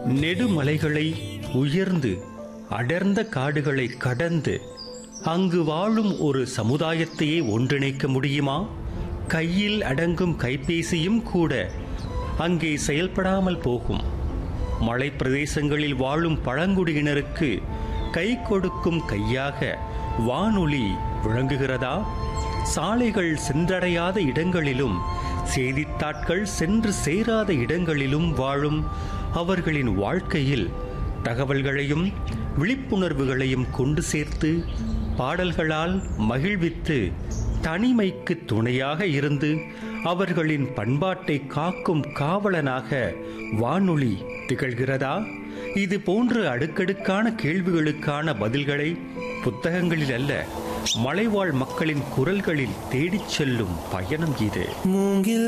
நெடுமலைகளை உயர்ந்து அடர்ந்த காடுகளை கடந்து அங்கு வாழும் ஒரு சமுதாயத்தையே ஒன்றிணைக்க முடியுமா கையில் அடங்கும் கைபேசியும் கூட அங்கே செயல்படாமல் போகும் மலை பிரதேசங்களில் வாழும் பழங்குடியினருக்கு கை கொடுக்கும் கையாக வானொலி விளங்குகிறதா சாலைகள் சென்றடையாத இடங்களிலும் செய்தித்தாட்கள் சென்று சேராத இடங்களிலும் வாழும் அவர்களின் வாழ்க்கையில் தகவல்களையும் விழிப்புணர்வுகளையும் கொண்டு சேர்த்து பாடல்களால் மகிழ்வித்து தனிமைக்கு துணையாக இருந்து அவர்களின் பண்பாட்டை காக்கும் காவலனாக வானொலி திகழ்கிறதா இது போன்ற அடுக்கடுக்கான கேள்விகளுக்கான பதில்களை புத்தகங்களில் அல்ல மலைவாழ் மக்களின் குரல்களில் தேடிச் செல்லும் பயணம் இது மூங்கில்